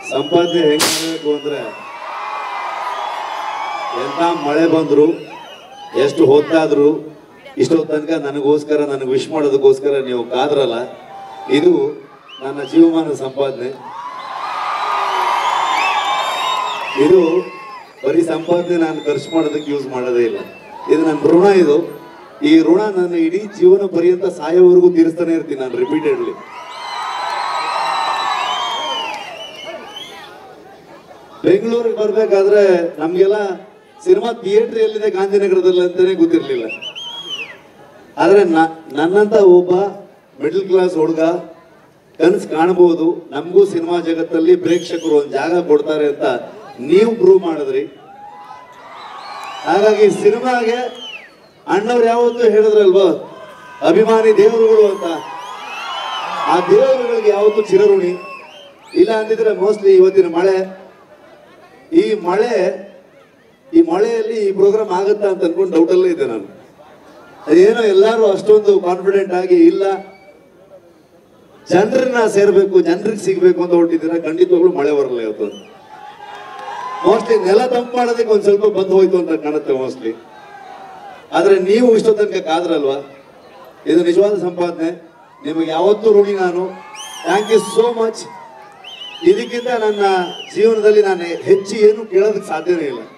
ಸಂಪಾದನೆ ಹೆಂಗ್ ಮಾಡಬೇಕು ಅಂದ್ರೆ ಎಂತ ಮಳೆ ಬಂದ್ರು ಎಷ್ಟು ಹೊತ್ತಾದ್ರು ಇಷ್ಟೊತ್ತು ತನಕ ನನಗೋಸ್ಕರ ನನಗೆ ವಿಶ್ ಮಾಡೋದಕ್ಕೋಸ್ಕರ ನೀವು ಕಾದ್ರಲ್ಲ ಇದು ನನ್ನ ಜೀವಮಾನ ಸಂಪಾದನೆ ಇದು ಬರೀ ಸಂಪಾದನೆ ನಾನು ಖರ್ಚು ಮಾಡೋದಕ್ಕೆ ಯೂಸ್ ಮಾಡೋದೇ ಇಲ್ಲ ಇದು ನನ್ನ ಋಣ ಇದು ಈ ಋಣ ನನ್ನ ಇಡೀ ಜೀವನ ಪರ್ಯಂತ ಸಾಯೋವರೆಗೂ ತೀರಿಸ್ತಾನೆ ಇರ್ತೀನಿ ನಾನು ರಿಪೀಟೆಡ್ಲಿ ಬೆಂಗಳೂರಿಗೆ ಬರ್ಬೇಕಾದ್ರೆ ನಮ್ಗೆಲ್ಲ ಸಿನಿಮಾ ಥಿಯೇಟರ್ ಎಲ್ಲಿದೆ ಗಾಂಧಿನಗರದಲ್ಲಿ ಅಂತಾನೆ ಗೊತ್ತಿರ್ಲಿಲ್ಲ ಆದ್ರೆ ನ- ನನ್ನಂತ ಒಬ್ಬ ಮಿಡಲ್ ಕ್ಲಾಸ್ ಹುಡುಗ ಕನಸು ಕಾಣಬಹುದು ನಮಗೂ ಸಿನಿಮಾ ಜಗತ್ತಲ್ಲಿ ಪ್ರೇಕ್ಷಕರು ಒಂದು ಜಾಗ ಕೊಡ್ತಾರೆ ಅಂತ ನೀವು ಪ್ರೂವ್ ಮಾಡಿದ್ರಿ ಹಾಗಾಗಿ ಸಿನಿಮಾಗೆ ಅಣ್ಣವ್ರು ಯಾವತ್ತೂ ಹೇಳಿದ್ರಲ್ವಾ ಅಭಿಮಾನಿ ದೇವರುಗಳು ಅಂತ ಆ ದೇವರುಗಳಿಗೆ ಯಾವತ್ತೂ ಚಿರಋಣಿ ಇಲ್ಲ ಅಂದಿದ್ರೆ ಮೋಸ್ಟ್ಲಿ ಇವತ್ತಿನ ಮಳೆ ಈ ಮಳೆ ಈ ಮಳೆಯಲ್ಲಿ ಈ ಪ್ರೋಗ್ರಾಮ್ ಆಗುತ್ತಾ ಅಂತ ಅನ್ಕೊಂಡು ಡೌಟಲ್ಲೇ ಇದ್ದೆ ನಾನು ಅದೇನೋ ಎಲ್ಲರೂ ಅಷ್ಟೊಂದು ಕಾನ್ಫಿಡೆಂಟ್ ಆಗಿ ಇಲ್ಲ ಜನರನ್ನ ಸೇರ್ಬೇಕು ಜನರಿಗೆ ಸಿಗ್ಬೇಕು ಅಂತ ಹೊರಟಿದ್ದೀರಾ ಖಂಡಿತವಾಗ್ಲೂ ಮಳೆ ಬರಲ್ಲ ಇವತ್ತು ಮೋಸ್ಟ್ಲಿ ನೆಲ ತಂಪು ಮಾಡೋದಕ್ಕೆ ಒಂದ್ ಸ್ವಲ್ಪ ಬಂದು ಹೋಯ್ತು ಅಂತ ಕಾಣುತ್ತೆ ಮೋಸ್ಟ್ಲಿ ಆದ್ರೆ ನೀವು ಇಷ್ಟೋ ತನಕ ಕಾದ್ರಲ್ವಾ ಇದು ನಿಜವಾದ ಸಂಪಾದನೆ ನಿಮಗೆ ಯಾವತ್ತೂ ಋಣಿ ನಾನು ಥ್ಯಾಂಕ್ ಯು ಸೋ ಮಚ್ ಇದಕ್ಕಿಂತ ನನ್ನ ಜೀವನದಲ್ಲಿ ನಾನು ಹೆಚ್ಚು ಏನು ಕೇಳೋದಕ್ಕೆ ಸಾಧ್ಯನೇ ಇಲ್ಲ